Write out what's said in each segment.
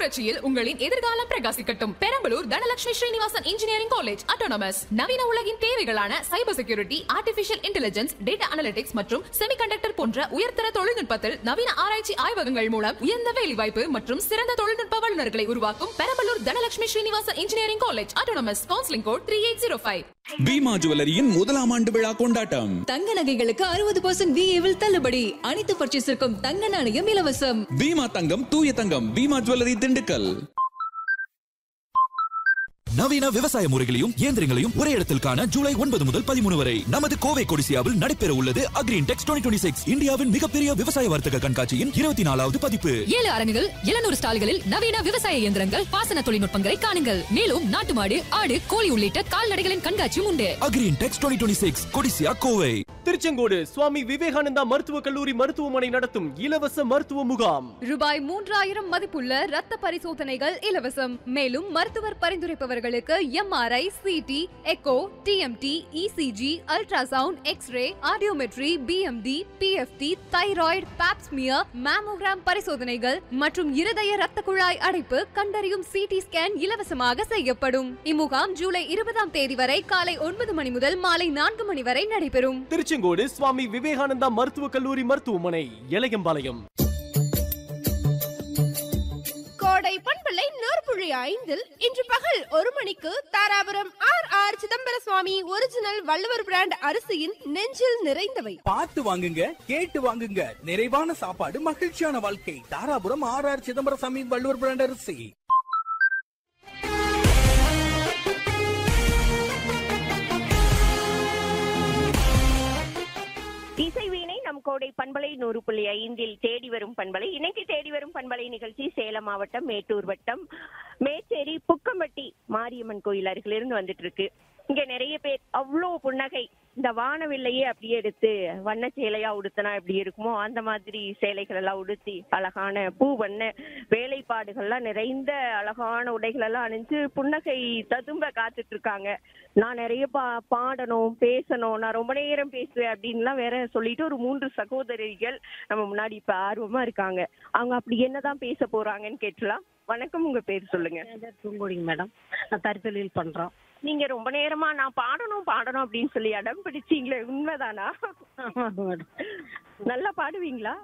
புரட்சியில் உங்களின் எதிர்காலம் பிரகாசிக்கட்டும் Perambalur Dhanalakshmi Srinivasan engineering college autonomous நவீன உலகின் தேவைகளான cyber security artificial intelligence data analytics மற்றும் செமிகண்டக்டர் போன்ற உயர்தர தொழில்நுட்பத்தில் நவீன ஆராய்ச்சி ஆய்வகங்கள் மூலம் உயர்ந்த வேலைவாய்ப்பு மற்றும் சிறந்த தொழில்நுட்ப வல்லுநர்களை உருவாக்கும் Perambalur Dhanalakshmi Srinivasan engineering college autonomous counselling code three eight zero five Bhima ஜுவல்லரியின் முதலாம் ஆண்டு விழா கொண்டாட்டம் தங்க நகைகளுக்கு அறுபது பர்சன்ட் விஏவில் தள்ளுபடி அனைத்து பர்ச்சேஸிற்கும் தங்க நாணயம் இலவசம் பீமா தங்கம் தூய தங்கம் பீமா ஜுவல்லரி திண்டுக்கல் நவீன விவசாய முறைகளையும் இயந்திரங்களையும் ஒரே இடத்தில் காண ஜூலை ஒன்பது முதல் பதிமூணு வரை நமது கோவை கொடிசியாவில் நடைபெற உள்ளது அக்ரீன் டெக்ஸ் டுவெண்ட்டி சிக்ஸ் இந்தியாவின் மிகப்பெரிய விவசாய வர்த்தக கண்காட்சியின் இருபத்தி நாலாவது பதிப்பு ஏழு அரங்குகள் எழுநூறு ஸ்டால்களில் நவீன விவசாய இயந்திரங்கள் பாசன தொழில்நுட்பங்களை காணுங்கள் மேலும் நாட்டு மாடு ஆடு கோழி உள்ளிட்ட கால்நடைகளின் கண்காட்சியும் உண்டு Agri Intex twenty six Codissia Kovai Tiruchengode Swami Vivekananda மருத்துவக் கல்லூரி மருத்துவமனை நடத்தும் இலவச மருத்துவ முகாம் ரூபாய் மூன்றாயிரம் மதிப்புள்ள ரத்த பரிசோதனைகள் இலவசம் மேலும் மருத்துவர் பரிந்துரைப்பவர்களுக்கு MRI CT echo TMT ECG ultrasound X ray audiometry BMD PFT thyroid pap smear mammogram பரிசோதனைகள் மற்றும் இருதய ரத்த குழாய் அடைப்பு கண்டறியும் சிடி ஸ்கேன் இலவசமாக செய்யப்படும் இம்முகாம் ஜூலை இருபதாம் தேதி வரை காலை ஒன்பது மணி முதல் மாலை நான்கு மணி வரை நடைபெறும் திருச்செங்கோடு சுவாமி விவேகானந்தா மருத்துவக் கல்லூரி மருத்துவமனை எலயம்பாளையம் கோடை பண்பலை நூற்புழி ஐந்தில் இன்று பகல் ஒரு மணிக்கு Dharapuram R R Chidambara Swami original Valluvar brand அரிசியின் நெஞ்சில் நிறைந்தவை பார்த்து வாங்குங்க கேட்டு வாங்குங்க நிறைவான சாப்பாடு மகிழ்ச்சியான வாழ்க்கை Dharapuram R R Chidambaraswami Valluvar brand அரிசி இசை வீணை நம் கோடை பண்பலை நூறு புள்ளி ஐந்தில் தேடி வரும் பண்பலை இன்னைக்கு தேடி வரும் பண்பலை நிகழ்ச்சி சேலம் மாவட்டம் மேட்டூர் வட்டம் மேச்சேரி புக்கம்பட்டி மாரியம்மன் கோயில் அருகிலிருந்து வந்துட்டு இருக்கு இங்க நிறைய பேர் அவ்வளோ புன்னகை இந்த வானவில்லையே அப்படியே எடுத்து வண்ண சேலையா உடுத்தினா எப்படி இருக்குமோ அந்த மாதிரி சேலைகள் எல்லாம் உடுத்தி அழகான பூ வண்ண வேலைப்பாடுகள்லாம் நிறைந்த அழகான உடைகள் எல்லாம் அணிஞ்சு புன்னகை ததும்ப காத்துட்டு இருக்காங்க நான் நிறைய பா பாடணும் பேசணும் நான் ரொம்ப நேரம் பேசுவேன் அப்படின்லாம் வேற சொல்லிட்டு ஒரு மூன்று சகோதரிகள் நம்ம முன்னாடி இப்ப ஆர்வமா இருக்காங்க அவங்க அப்படி என்னதான் பேச போறாங்கன்னு கேட்டலாம் வணக்கம் உங்க பேர் சொல்லுங்க தூங்குடிங்க மேடம் நான் தறித்தொழில் பண்றோம் நீங்க ரொம்ப நேரமா நான் பாடணும் பாடணும் அப்படின்னு சொல்லி அடம் பிடிச்சீங்களே உண்மைதானா ஆமாங்க மேடம் நல்லா பாடுவீங்களா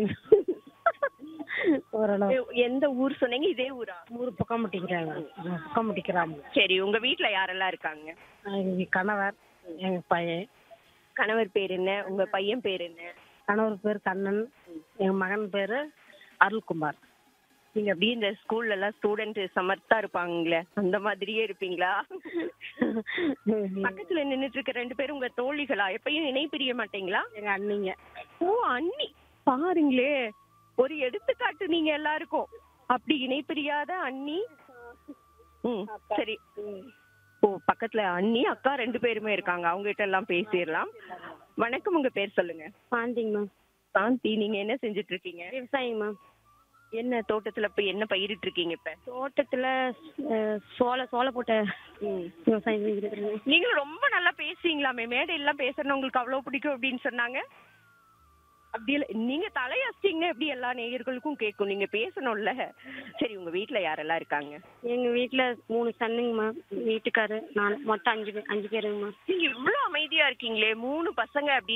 ஓரளவு எந்த ஊர் சொன்னீங்க இதே ஊரா ஊர் பக்கம் முட்டிக்கிறாங்க பக்கம் முட்டிக்கிறாங்க சரி உங்க வீட்ல யாரெல்லாம் இருக்காங்க எங்க கணவர் எங்க பையன் கணவர் பேர் என்ன உங்க பையன் பேர் என்ன கணவர் பேர் கண்ணன் எங்க மகன் பேரு அருள்குமார் நீங்க அப்படியே இந்த ஸ்கூல்ல எல்லாம் ஸ்டூடெண்ட் சமர்த்தா இருப்பாங்களே அந்த மாதிரியே இருப்பீங்களா பக்கத்துல நின்னுட்டு இருக்க ரெண்டு பேரும் உங்க தோழிகளா எப்பயும் இணை பிரிய மாட்டீங்களா எங்க அண்ணிங்க ஓ அண்ணி பாருங்களே ஒரு எடுத்துக்காட்டு நீங்க எல்லாருக்கும் அப்படி இணை பிரியாத அண்ணி ம் சரி ஓ பக்கத்துல அண்ணி அக்கா ரெண்டு பேருமே இருக்காங்க அவங்க கிட்ட எல்லாம் பேசிடலாம் வணக்கம் உங்க பேர் சொல்லுங்க பாண்டிங்க மேம் சாந்தி நீங்க என்ன செஞ்சுட்டு இருக்கீங்க விவசாயிங்க மேம் என்ன தோட்டத்துல இப்ப என்ன பயிரிட்டு இருக்கீங்க இப்ப தோட்டத்துல அஹ், சோள சோள போட்ட விவசாயம் செஞ்சுருக்கிறேங்க நீங்களும் ரொம்ப நல்லா பேசுவீங்களாமே மேடை எல்லாம் பேசுறது உங்களுக்கு அவ்வளவு பிடிக்கும் அப்படின்னு சொன்னாங்க அப்படி இல்ல நீங்க தலையசிங்கன்னா எப்படி எல்லா நேயர்களுக்கும் கேட்கும் நீங்க பேசணும்ல சரி உங்க வீட்ல யாரெல்லாம் இருக்காங்க எங்க வீட்டுல மூணு சன்னுங்க மேம் வீட்டுக்காரு நான் மொத்தம் அஞ்சு பேர் அஞ்சு பேருங்க மேம் நீங்க இவ்வளவு அமைதியா இருக்கீங்களே மூணு பசங்க அப்படி